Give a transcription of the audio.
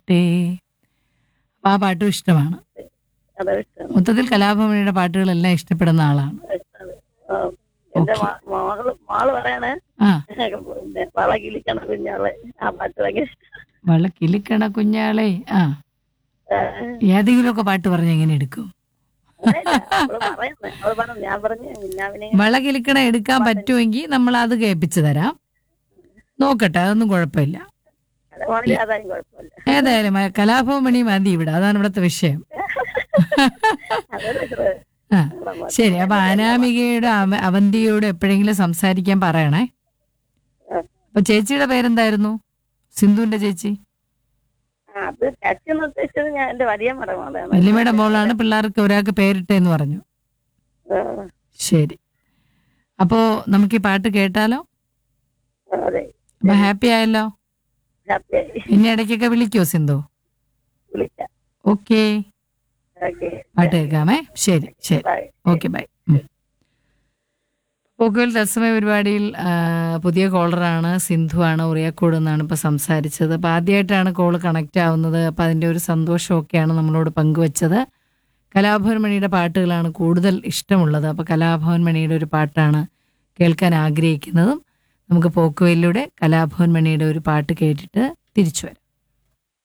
കേട്ടെ അപ്പൊ ആ പാട്ടും ഇഷ്ടമാണ് അതൊരു ഇഷ്ടമാണ് മൊത്തത്തിൽ കലാഭവനിയുടെ പാട്ടുകളെല്ലാം ഇഷ്ടപ്പെടുന്ന ആളാണ് ഇഷ്ടമാണ്. ആ, എന്റെ മാ- മകള് മാള് പറയണേ ആ പിന്നെ വളകിലിക്കണ കുഞ്ഞാളെ ആ പാട്ട് ഭയങ്കര ഇഷ്ടം വള കിളിക്കണ കുഞ്ഞാളെ ആ ഏതെങ്കിലുമൊക്കെ പാട്ട് പറഞ്ഞ് എങ്ങനെ എടുക്കും അവള് പറയുന്നേ അവള് പറഞ്ഞു ഞാൻ പറഞ്ഞു കുഞ്ഞാവിനെ വള കിളിക്കണ എടുക്കാൻ പറ്റുമെങ്കിൽ നമ്മൾ അത് കേൾപ്പിച്ചു തരാം നോക്കട്ടെ അതൊന്നും കുഴപ്പമില്ല മോളിൽ അതായും കുഴപ്പമില്ല ഏതായാലും ആ കലാഭവൻ മണി മതി ഇവിടെ അതാണ് ഇവിടുത്തെ വിഷയം അതൊരു ഇത്ര- ആ ശരി അപ്പൊ അനാമികയുടെ അവ- അവന്തിയോട് എപ്പോഴെങ്കിലും സംസാരിക്കാൻ പറയണേ ആ. അപ്പൊ ചേച്ചിയുടെ പേരെന്തായിരുന്നു സിന്ധുവിന്റെ ചേച്ചി ആ, അത് ടച്ച് എന്ന് ഉദ്ദേശിച്ചത് ഞാൻ എന്റെ വലിയ മടമാണ് വല്യമ്മയുടെ മോളാണ് പിള്ളേർക്ക് ഒരാൾക്ക് പേരിട്ടെന്ന് പറഞ്ഞു ശരി അപ്പോ നമുക്ക് ഈ പാട്ട് കേട്ടാലോ അതെ അപ്പൊ ഹാപ്പി ആയല്ലോ ഹാപ്പിയായി ഇനി ഇടയ്ക്കൊക്കെ വിളിക്കോ സിന്ധു വിളിക്കാം ഓക്കേ ഓക്കെ പാട്ട് കേൾക്കാമേ ശരി ശരി ബൈ ഓക്കെ ബൈ പോക്കുവൽ തത്സമയ പരിപാടിയിൽ ആ, പുതിയ കോളറാണ് സിന്ധു ആണ് ഉറിയക്കോട് എന്നാണ് ഇപ്പോൾ സംസാരിച്ചത് അപ്പോൾ ആദ്യമായിട്ടാണ് കോൾ കണക്റ്റ് ആവുന്നത് അപ്പോൾ അതിൻ്റെ ഒരു സന്തോഷമൊക്കെയാണ് നമ്മളോട് പങ്കുവച്ചത് കലാഭവൻ മണിയുടെ പാട്ടുകളാണ് കൂടുതൽ ഇഷ്ടമുള്ളത് അപ്പോൾ കലാഭവൻ മണിയുടെ ഒരു പാട്ടാണ് കേൾക്കാൻ ആഗ്രഹിക്കുന്നതും നമുക്ക് പോക്കുവലിലൂടെ കലാഭവൻ മണിയുടെ ഒരു പാട്ട് കേട്ടിട്ട് തിരിച്ചു വരാം